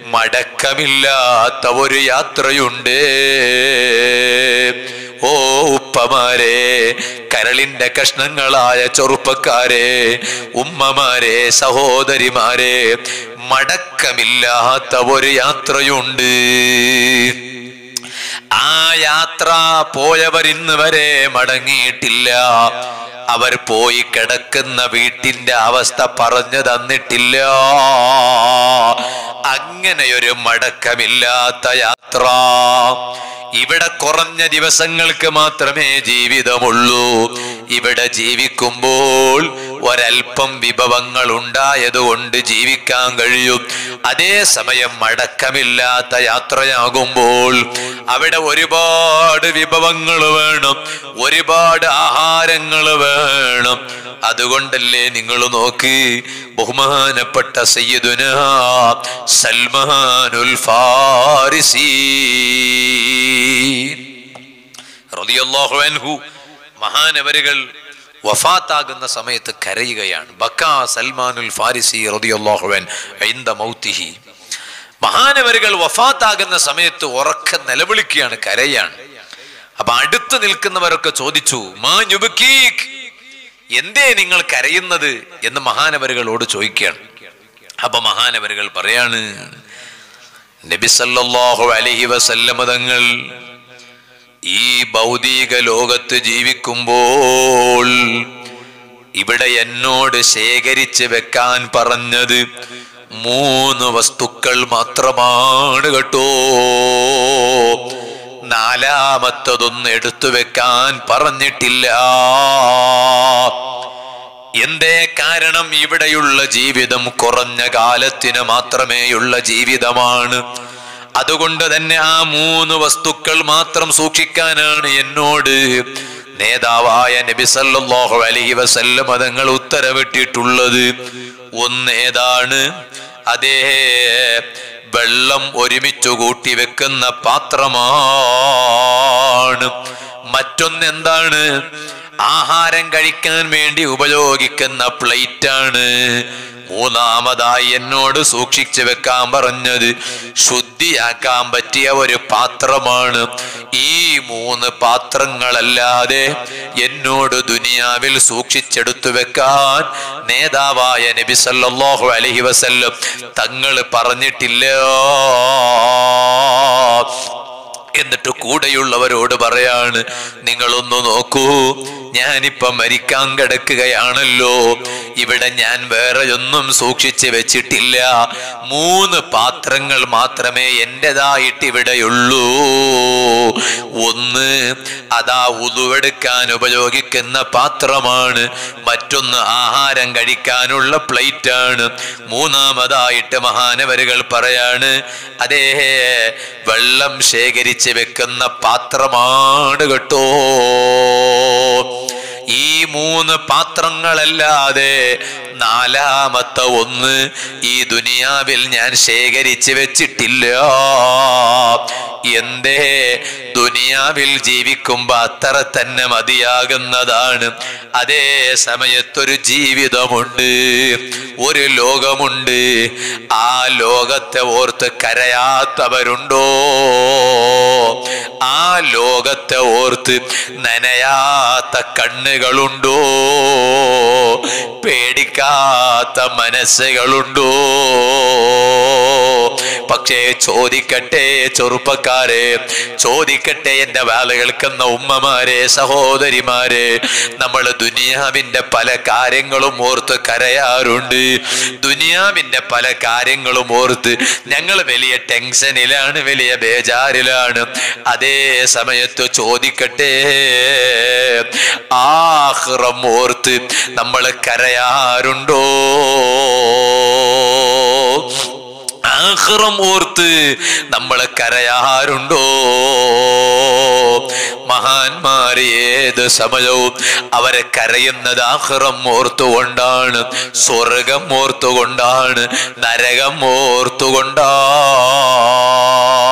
മടക്കമില്ലാത്ത ഒരു യാത്രയുണ്ട് ഓ ഉപ്പമാരെ കരളിന്റെ കഷ്ണങ്ങളായ ചെറുപ്പക്കാരെ ഉമ്മമാരെ സഹോദരിമാരെ മടക്കമില്ലാത്ത ഒരു യാത്രയുണ്ട് ആ യാത്ര പോയവർ ഇന്ന് വരെ മടങ്ങിയിട്ടില്ല അവർ പോയി കിടക്കുന്ന വീട്ടിന്റെ അവസ്ഥ പറഞ്ഞു തന്നിട്ടില്ല അങ്ങനെയൊരു മടക്കമില്ലാത്ത യാത്ര ഇവിടെ കുറഞ്ഞ ദിവസങ്ങൾക്ക് മാത്രമേ ജീവിതമുള്ളൂ ഇവിടെ ജീവിക്കുമ്പോൾ ഒരൽപ്പം വിഭവങ്ങൾ ഉണ്ടായതുകൊണ്ട് ജീവിക്കാൻ കഴിയും അതേസമയം മടക്കമില്ലാത്ത യാത്രയാകുമ്പോൾ അവിടെ ഒരുപാട് വിഭവങ്ങൾ വേണം ഒരുപാട് ആഹാരങ്ങൾ വേണം അതുകൊണ്ടല്ലേ നിങ്ങൾ നോക്ക് ബഹുമാനപ്പെട്ട സയ്യിദുന സൽമാനുൽ ഫാരിസി റളിയല്ലാഹു അൻഹു മഹാനവരുകൾ വഫാത്താകുന്ന സമയത്ത് കരയുകയാണ് ബക്കാ സൽമാനുൽ ഫാരിസി റളിയല്ലാഹു അൻ ഇന്ദ മൗത്തിഹി മഹാനവരുകൾ വഫാത്താകുന്ന സമയത്ത് ഉറക്ക നിലവിളിക്കുകയാണ് കരയാണ് അപ്പൊ അടുത്ത് നിൽക്കുന്നവരൊക്കെ ചോദിച്ചു മാ യുബക്കീക് എന്തേ നിങ്ങൾ കരയുന്നത് എന്ന് മഹാനവരുകളോട് ചോദിക്കുകയാണ് അപ്പൊ മഹാനവരുകൾ പറയാണ് നബി സല്ലല്ലാഹു അലൈഹി വസല്ലമ തങ്ങൾ ഈ ഭൗതിക ലോകത്ത് ജീവിക്കുമ്പോൾ ഇവിടെ എന്നോട് ശേഖരിച്ച് വെക്കാൻ പറഞ്ഞത് മൂന്ന് വസ്തുക്കൾ മാത്രമാണ് കേട്ടോ നാലാമത്തതൊന്നും എടുത്തു വെക്കാൻ പറഞ്ഞിട്ടില്ല എന്തേ കാരണം ഇവിടെയുള്ള ജീവിതം കുറഞ്ഞ കാലത്തിന് മാത്രമേയുള്ള ജീവിതമാണ് അതുകൊണ്ട് തന്നെ ആ മൂന്ന് വസ്തുക്കൾ മാത്രം സൂക്ഷിക്കാനാണ് എന്നോട് നേതാവായ നബി സല്ലല്ലാഹു അലൈഹി വസല്ലം അതങ്ങൾ ഉത്തരവിട്ടിട്ടുള്ളത് ഒന്നേതാണ് അതേ വെള്ളം ഒരുമിച്ചു കൂട്ടി വെക്കുന്ന പാത്രമാണ് മറ്റൊന്നെന്താണ് ആഹാരം കഴിക്കാൻ വേണ്ടി ഉപയോഗിക്കുന്ന പ്ലേറ്റ് ആണ് മൂന്നാമതായി എന്നോട് സൂക്ഷിച്ചു വെക്കാൻ പറഞ്ഞത് ശുദ്ധിയാക്കാൻ പറ്റിയ ഒരു പാത്രമാണ് ഈ മൂന്ന് പാത്രങ്ങളല്ലാതെ എന്നോട് ദുനിയാവിൽ സൂക്ഷിച്ചെടുത്തു വെക്കാൻ നേതാവായ നബി സല്ലല്ലാഹു അലൈഹി വസല്ലം തങ്ങൾ പറഞ്ഞിട്ടില്ല എന്നിട്ട് കൂടെയുള്ളവരോട് പറയാണ് നിങ്ങളൊന്ന് നോക്കൂ ഞാനിപ്പൊ മരിക്കാൻ കിടക്കുകയാണല്ലോ ഇവിടെ ഞാൻ വേറെ ഒന്നും സൂക്ഷിച്ച് വെച്ചിട്ടില്ല മൂന്ന് പാത്രങ്ങൾ മാത്രമേ എന്റേതായിട്ട് ഇവിടെയുള്ളൂ ഒന്ന് അതാ ഉതുവെടുക്കാൻ ഉപയോഗിക്കുന്ന പാത്രമാണ് മറ്റൊന്ന് ആഹാരം കഴിക്കാനുള്ള പ്ലേറ്റ് ആണ് മൂന്നാമതായിട്ട് മഹാനവരുകൾ പറയാണ് അതേ വെള്ളം ശേഖരിച്ച് വെക്കുന്ന പാത്രമാണ് കേട്ടോ ഈ മൂന്ന് പാത്രങ്ങളല്ലാതെ നാലാമത്തെ ഒന്ന് ഈ ദുനിയാവിൽ ഞാൻ ശേഖരിച്ച് വെച്ചിട്ടില്ല എന്തേ ദുനിയാവിൽ ജീവിക്കുമ്പോ അത്ര തന്നെ മതിയാകുന്നതാണ് അതേ സമയത്തൊരു ജീവിതമുണ്ട് ഒരു ലോകമുണ്ട് ആ ലോകത്തെ ഓർത്ത് കരയാത്തവരുണ്ടോ ആ ലോകത്തെ ഓർത്ത് നനയാത്ത കണ്ണുകളുണ്ടോ പേടിക്കാത്ത മനസ്സുകളുണ്ടോ പക്ഷേ ചോദിക്കട്ടെ ചെറുപ്പക്കാരെ ചോദിക്കട്ടെ എന്റെ വേല കേൾക്കുന്ന ഉമ്മമാരെ സഹോദരിമാരെ നമ്മൾ ദുനിയാവിന്റെ പല കാര്യങ്ങളും ഓർത്ത് കരയാറുണ്ട് ദുനിയാവിന്റെ പല കാര്യങ്ങളും ഓർത്ത് ഞങ്ങൾ വലിയ ടെൻഷനിലാണ് വലിയ ബേജാറിലാണ് അതേ സമയത്ത് ചോദിക്കട്ടെ ആഹ്റം ഓർത്ത് നമ്മൾ കരയാറുണ്ടോ ആഹ്റം ഓർത്ത് നമ്മൾ കരയാറുണ്ടോ മഹാന്മാര് ഏത് സമയവും അവരെ കരയുന്നത് ആഹ്റം ഓർത്തുകൊണ്ടാണ് സ്വർഗം ഓർത്തുകൊണ്ടാണ് നരകം ഓർത്തുകൊണ്ടാണ്